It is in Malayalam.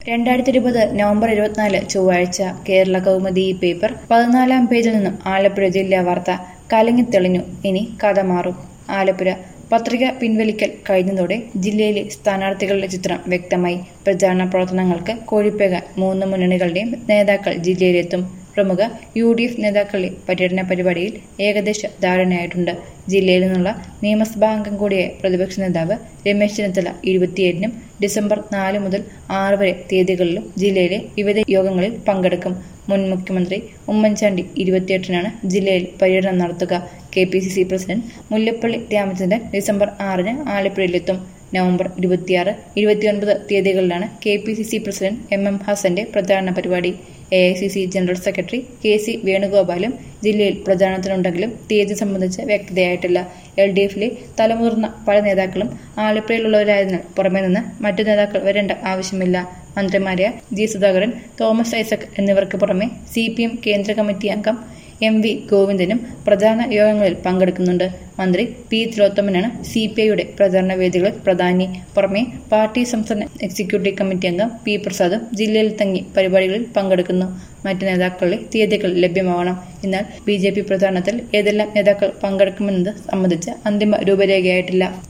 രണ്ടായിരത്തി ഇരുപത് നവംബർ ഇരുപത്തിനാല് ചൊവ്വാഴ്ച കേരള കൗമുദി ഈ പേപ്പർ പതിനാലാം പേജിൽ നിന്നും ആലപ്പുഴ ജില്ലാ വാർത്ത കലങ്ങിത്തെളിഞ്ഞു ഇനി കഥ മാറും ആലപ്പുഴ പത്രിക പിൻവലിക്കൽ കഴിഞ്ഞതോടെ ജില്ലയിലെ സ്ഥാനാർത്ഥികളുടെ ചിത്രം വ്യക്തമായി പ്രചാരണ പ്രവർത്തനങ്ങൾക്ക് കോഴിപ്പേകാൻ മൂന്ന് മുന്നണികളുടെയും നേതാക്കൾ ജില്ലയിലെത്തും പ്രമുഖ യു ഡി എഫ് നേതാക്കളുടെ പര്യടന പരിപാടിയിൽ ഏകദേശ ധാരണയായിട്ടുണ്ട് ജില്ലയിൽ നിന്നുള്ള നിയമസഭാ അംഗം കൂടിയായ പ്രതിപക്ഷ നേതാവ് രമേശ് ചെന്നിത്തല ഇരുപത്തിയേഴിനും ഡിസംബർ നാല് മുതൽ ആറ് വരെ തീയതികളിലും ജില്ലയിലെ വിവിധ യോഗങ്ങളിൽ പങ്കെടുക്കും മുൻ മുഖ്യമന്ത്രി ഉമ്മൻചാണ്ടി ഇരുപത്തിയെട്ടിനാണ് ജില്ലയിൽ പര്യടനം നടത്തുക K P C C president Mullappally Ramachandran December ആറിന് ആലപ്പുഴയിലെത്തും നവംബർ ഇരുപത്തിയാറ് ഇരുപത്തിയൊൻപത് തീയതികളിലാണ് K P C C president M M ഹസന്റെ പ്രചാരണ പരിപാടി A I C C general secretary K C വേണുഗോപാലും ജില്ലയിൽ പ്രചാരണത്തിനുണ്ടെങ്കിലും തീയതി സംബന്ധിച്ച് വ്യക്തതയായിട്ടില്ല എൽ ഡി എഫിലെ തലമുതിർന്ന പല നേതാക്കളും ആലപ്പുഴയിലുള്ളവരായതിനാൽ പുറമെ നിന്ന് മറ്റു നേതാക്കൾ വരേണ്ട ആവശ്യമില്ല മന്ത്രിമാരായ ജി സുധാകരൻ തോമസ് ഐസക് എന്നിവർക്ക് പുറമെ സി പി എം കേന്ദ്ര കമ്മിറ്റി അംഗം എം വി ഗോവിന്ദനും പ്രചാരണ യോഗങ്ങളിൽ പങ്കെടുക്കുന്നുണ്ട് മന്ത്രി പി തിലോത്തമനാണ് സി പി ഐയുടെ പ്രചാരണ വേദികളിൽ പ്രധാനി പുറമെ പാർട്ടി സംസ്ഥാന എക്സിക്യൂട്ടീവ് കമ്മിറ്റി അംഗം പി പ്രസാദും ജില്ലയിൽ തങ്ങി പരിപാടികളിൽ പങ്കെടുക്കുന്നു മറ്റ് നേതാക്കളുടെ തീയതികൾ ലഭ്യമാവണം എന്നാൽ ബി ജെ പി പ്രചാരണത്തിൽ ഏതെല്ലാം നേതാക്കൾ പങ്കെടുക്കുമെന്നത് സംബന്ധിച്ച് അന്തിമ രൂപരേഖയായിട്ടില്ല